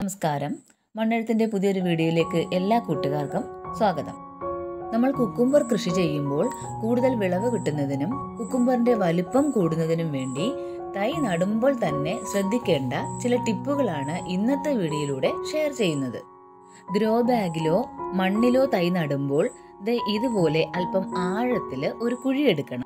നമസ്കാരം മണ്ണെഴുത്തിൻ്റെ പുതിയൊരു വീഡിയോയിലേക്ക് എല്ലാ കൂട്ടുകാർക്കും സ്വാഗതം നമ്മൾ കുക്കുംബർ കൃഷി ചെയ്യുമ്പോൾ കൂടുതൽ വിളവ് കിട്ടുന്നതിനും കുക്കുംബറിന്റെ വലിപ്പം കൂടുന്നതിനും വേണ്ടി തൈ നടുമ്പോൾ തന്നെ ശ്രദ്ധിക്കേണ്ട ചില ടിപ്പുകളാണ് ഇന്നത്തെ വീഡിയോയിലൂടെ ഷെയർ ചെയ്യുന്നത് ഗ്രോ ബാഗിലോ മണ്ണിലോ തൈ നടുമ്പോൾ ദേ ഇതുപോലെ അല്പം ആഴത്തില് ഒരു കുഴി എടുക്കണം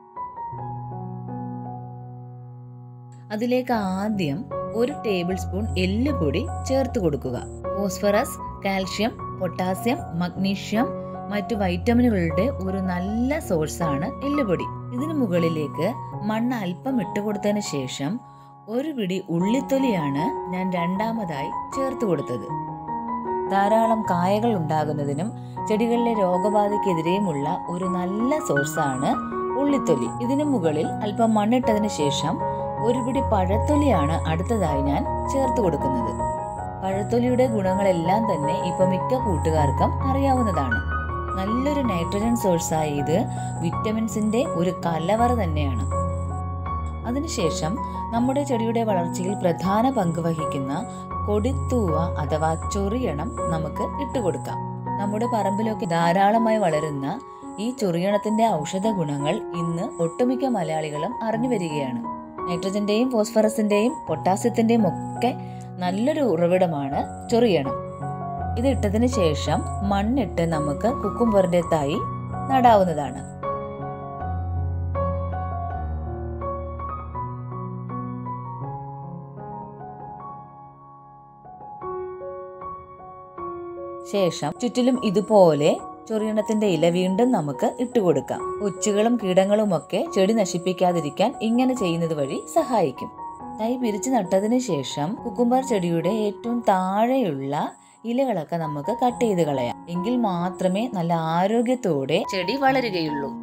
അതിലേക്ക് ആദ്യം ഒരു ടേബിൾ സ്പൂൺ എല്ലുപൊടി ചേർത്ത് കൊടുക്കുക ഫോസ്ഫറസ് കാൽഷ്യം പൊട്ടാസ്യം മഗ്നീഷ്യം മറ്റു വൈറ്റമിനുകളുടെ ഒരു നല്ല സോഴ്സാണ് എല്ലുപൊടി ഇതിനു മുകളിലേക്ക് മണ്ണ് അല്പം ഇട്ടുകൊടുത്തതിന് ശേഷം ഒരു പിടി ഉള്ളിത്തൊലിയാണ് ഞാൻ രണ്ടാമതായി ചേർത്ത് കൊടുത്തത് ധാരാളം കായകൾ ഉണ്ടാകുന്നതിനും ചെടികളിലെ രോഗബാധയ്ക്കെതിരെയുമുള്ള ഒരു നല്ല സോഴ്സാണ് ഉള്ളിത്തൊലി ഇതിനു മുകളിൽ അല്പം മണ്ണിട്ടതിന് ശേഷം ഒരു പിടി പഴത്തൊലിയാണ് അടുത്തതായി ഞാൻ ചേർത്ത് കൊടുക്കുന്നത് പഴത്തൊലിയുടെ ഗുണങ്ങളെല്ലാം തന്നെ ഇപ്പൊ മിക്ക കൂട്ടുകാർക്കും അറിയാവുന്നതാണ് നല്ലൊരു നൈട്രജൻ സോഴ്സായ ഇത് വിറ്റമിൻസിന്റെ ഒരു കലവറ തന്നെയാണ് അതിനുശേഷം നമ്മുടെ ചെടിയുടെ വളർച്ചയിൽ പ്രധാന പങ്ക് വഹിക്കുന്ന കൊടിത്തൂവ അഥവാ ചൊറിയണം നമുക്ക് ഇട്ടുകൊടുക്കാം നമ്മുടെ പറമ്പിലൊക്കെ ധാരാളമായി വളരുന്ന ഈ ചൊറിയണത്തിന്റെ ഔഷധ ഗുണങ്ങൾ ഇന്ന് ഒട്ടുമിക്ക മലയാളികളും അറിഞ്ഞു വരികയാണ് നൈട്രജന്റെയും ഫോസ്ഫറസിന്റെയും പൊട്ടാസ്യത്തിന്റെയും ഒക്കെ നല്ലൊരു ഉറവിടമാണ് ചൊറിയണം ഇത് ഇട്ടതിന് ശേഷം മണ്ണിട്ട് നമുക്ക് കുക്കുംബറിന്റെ തൈ നടാവുന്നതാണ് ശേഷം ചുറ്റിലും ഇതുപോലെ ചൊറിയണത്തിന്റെ ഇല വീണ്ടും നമുക്ക് ഇട്ടുകൊടുക്കാം ഉച്ചുകളും കീടങ്ങളും ഒക്കെ ചെടി നശിപ്പിക്കാതിരിക്കാൻ ഇങ്ങനെ ചെയ്യുന്നത് വഴി സഹായിക്കും തൈ പിരിച്ചു നട്ടതിന് ശേഷം കുക്കുംബർ ചെടിയുടെ ഏറ്റവും താഴെയുള്ള ഇലകളൊക്കെ നമുക്ക് കട്ട് ചെയ്ത് കളയാം എങ്കിൽ മാത്രമേ നല്ല ആരോഗ്യത്തോടെ ചെടി വളരുകയുള്ളൂ